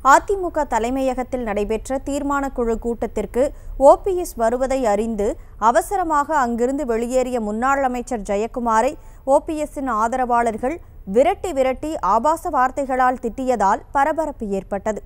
அதிமுக தலைமையகத்தில் நடைபெற்ற தீர்மானக்குழு கூட்டத்திற்கு ஓபிஎஸ் வருவதை அறிந்து அவசரமாக அங்கிருந்து வெளியேறிய முன்னாள் அமைச்சர் ஜெயக்குமாரை ஓபிஎஸ்ஸின் ஆதரவாளர்கள் விரட்டி விரட்டி ஆபாச வார்த்தைகளால் திட்டியதால் பரபரப்பு ஏற்பட்டது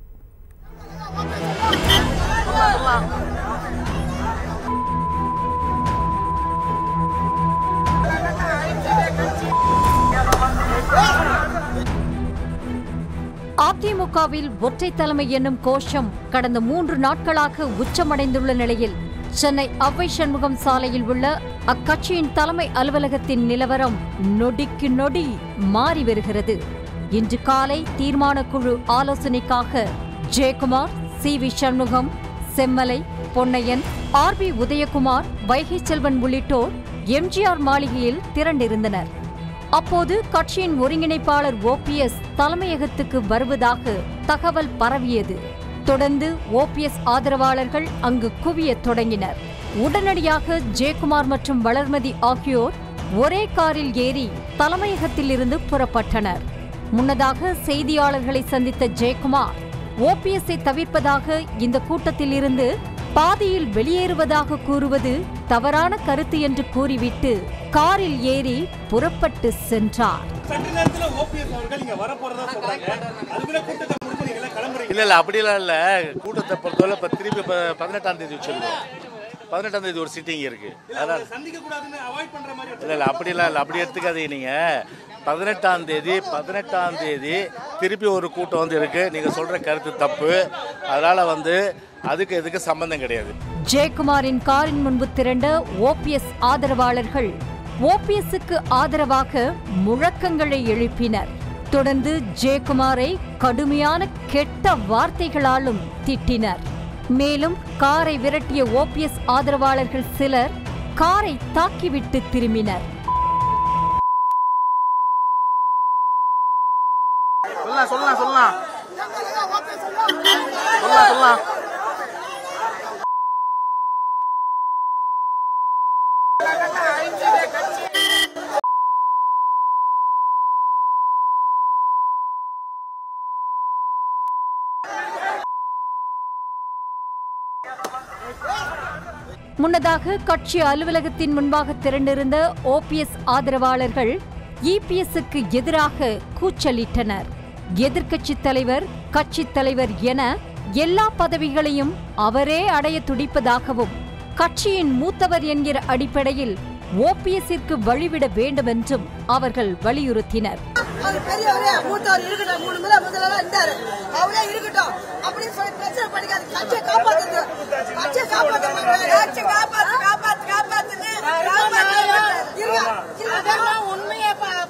அதிமுகவில் ஒற்றை தலைமை என்னும் கோஷம் கடந்த மூன்று நாட்களாக உச்சமடைந்துள்ள நிலையில் சென்னை அவ்வை சண்முகம் சாலையில் உள்ள அக்கட்சியின் தலைமை அலுவலகத்தின் நிலவரம் நொடிக்கு நொடி மாறி வருகிறது இன்று காலை தீர்மானக்குழு ஆலோசனைக்காக Jayakumar C V Shanmugam Semmalai Ponnaiyan R B Udhayakumar Vaigai Selvan உள்ளிட்டோர் எம்ஜிஆர் மாளிகையில் திரண்டிருந்தனர் அப்போது கட்சியின் ஒருங்கிணைப்பாளர் ஓபிஎஸ் தலைமையகத்துக்கு வருவதாக தகவல் பரவியது தொடர்ந்து ஓபிஎஸ் ஆதரவாளர்கள் அங்கு குவியத் தொடங்கினர் உடனடியாக ஜெயக்குமார் மற்றும் வளர்மதி ஆகியோர் ஒரே காரில் ஏறி தலைமையகத்தில் இருந்து புறப்பட்டனர் முன்னதாக செய்தியாளர்களை சந்தித்த ஜெயக்குமார் ஓபிஎஸ்ஐ தவிர்ப்பதாக இந்த கூட்டத்தில் இருந்து பாதியில் வெளியேறுவதாக கூறுவது தவறான கருத்து என்று கூறிவிட்டு காரில் ஏறி புறப்பட்டு சென்றார் சற்று நேரத்துல ஓபிஎஸ் அவர்கள் இங்க வரப்போறதா சொல்றாங்க அதுக்குள்ள கூட்டத்தை முடிச்சு நீங்க எல்லாம் கிளம்புறீங்க இல்ல இல்ல அப்படிலாம் இல்ல கூட்டத்தை பொறுத்தவரை இப்ப திருப்பி இப்ப பதினெட்டாம் தேதி வச்சிருக்கோம் பதினெட்டாம் தேதி ஒரு சிட்டிங் இருக்கு அதனால சந்திக்க கூடாதுன்னு அவாய்ட் பண்ற மாதிரி இல்ல இல்ல அப்படிலாம் இல்ல அப்படி எடுத்துக்காதீங்க நீங்க பதினெட்டாம் தேதி பதினெட்டாம் தேதி திருப்பி ஒரு கூட்டம் வந்து இருக்கு நீங்க சொல்ற கருத்து தப்பு அதனால வந்து அதுக்கு இதுக்கு சம்பந்தம் கிடையாது ஜெயக்குமாரின் காரின் முன்பு திரண்ட ஓபிஎஸ் ஆதரவாளர்கள் ஓபிஎஸ்க்கு ஆதரவாக முழக்கங்களை எழுப்பினர் தொடர்ந்து ஜெயக்குமாரை கடுமையான கெட்ட வார்த்தைகளாலும் திட்டினர் மேலும் காரை விரட்டிய ஓபிஎஸ் ஆதரவாளர்கள் சிலர் காரை தாக்கிவிட்டு திரும்பினர் சொல்லலாம் சொல்லலாம் சொல்லலாம் சொல்லலாம் சொல்லலாம் முன்னதாக கட்சி அலுவலகத்தின் முன்பாக திரண்டிருந்த ஓபிஎஸ் ஆதரவாளர்கள் இபிஎஸ்க்கு எதிராக கூச்சலிட்டனர் எதிர்க்கட்சித் தலைவர் கட்சித் தலைவர் என எல்லா பதவிகளையும் அவரே அடைய துடிப்பதாகவும் கட்சியின் மூத்தவர் என்கிற அடிப்படையில் ஓபிஎஸ்ஸிற்கு வழிவிட வேண்டுமென்றும் அவர்கள் வலியுறுத்தினர் அவர் பெரியவரே மூத்தவர் இருக்கட்டும் மூணு முறை முதல்ல இருந்தாரு அவரே இருக்கட்டும் அப்படின்னு சொல்லி பிரச்சனை பண்ணிக்காது கட்சியை காப்பாத்துது கட்சியை காப்பாத்து கட்சி காப்பாத்து காப்பாத்து காப்பாத்துன்னு உண்மையை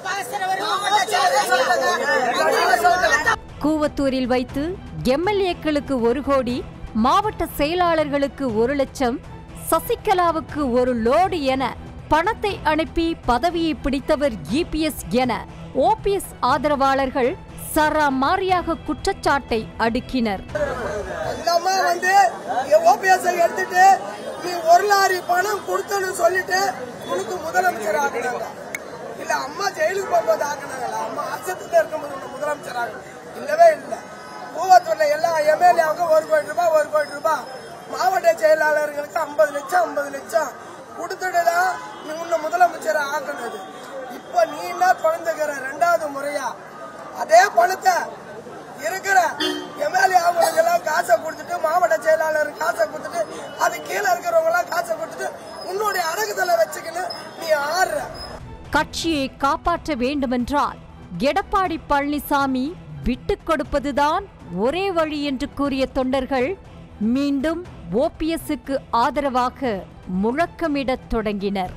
பாசுறவர் கூவத்தூரில் வைத்து எம்எல்ஏக்களுக்கு ஒரு கோடி மாவட்ட செயலாளர்களுக்கு ஒரு லட்சம் சசிகலாவுக்கு ஒரு லோடு என பணத்தை அனுப்பி பதவியை பிடித்தவர் இபிஎஸ் என ஓபிஎஸ் ஆதரவாளர்கள் சராமாரியாக குற்றச்சாட்டை அடுக்கினர் அந்த அம்மா வந்து ஓபிஎஸ் எடுத்துட்டு நீ ஒரு லாரி பணம் கொடுத்தன்னு சொல்லிட்டு உனக்கு முதலமைச்சர் ஆகினாங்க இல்ல அம்மா ஜெயிலுக்கு போகும்போது ஆகினாங்களா அம்மா அச்சத்துல இருக்கும்போது உனக்கு முதலமைச்சர் ஆகணும் இல்லவே இல்லை பூவத்தூர்ல எல்லா எம்எல்ஏவுக்கும் ஒரு கோடி ரூபாய் ஒரு கோடி ரூபாய் மாவட்ட செயலாளர்களுக்கு ஐம்பது லட்சம் ஐம்பது லட்சம் கொடுத்துட்டுதான் நீ உன்னை முதலமைச்சர் ஆக்கினது இப்ப நீ என்ன குழந்தைக்கிற ரெண்டாவது முறையா அதே பணத்தை இருக்கிற எம்எல்ஏ அவங்களுக்கு எல்லாம் காசை கொடுத்துட்டு மாவட்ட செயலாளர் காசை கொடுத்துட்டு அது கீழே இருக்கிறவங்க எல்லாம் காசை கொடுத்துட்டு உன்னுடைய அடகுதலை வச்சுக்கின்னு நீ ஆடுற கட்சியை காப்பாற்ற வேண்டுமென்றால் எடப்பாடி பழனிசாமி விட்டுக் கொடுப்பதுதான் ஒரே வழி என்று கூறிய தொண்டர்கள் மீண்டும் ஓபிஎஸ்க்கு ஆதரவாக முழக்கமிடத் தொடங்கினர்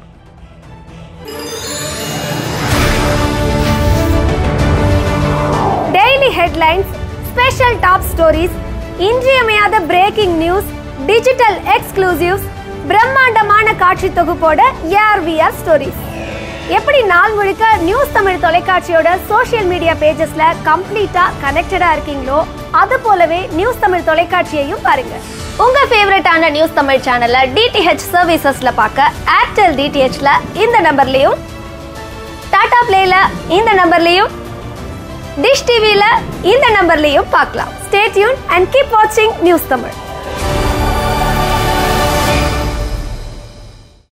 daily headlines special top stories இன்றியமையாத பிரேக்கிங் நியூஸ் டிஜிட்டல் எக்ஸ்க்ளூசிவ்ஸ் பிரம்மாண்டமான காட்சி தொகுப்போட ஏஆர்விஆர் ஸ்டோரிஸ் எப்படி நாள் முழுக்க நியூஸ் தமிழ் தொலைக்காட்சியோட சோஷியல் மீடியா பேஜஸ்ல கம்ப்ளீட்டா கனெக்டடா இருக்கீங்களோ அது போலவே நியூஸ் தமிழ் தொலைக்காட்சியையும் பாருங்க உங்க ஃபேவரட்டான நியூஸ் தமிழ் சேனலை டிடிஹெச் சர்வீசஸ்ல பார்க்க ஏர்டெல் டிடிஹெச்ல இந்த நம்பர்லயும் டாடா பிளேல இந்த நம்பர்லயும் டிஷ் டிவில இந்த நம்பர்லயும் பார்க்கலாம் ஸ்டே டியூன் அண்ட் கீப் வாட்சிங் நியூஸ் தமிழ்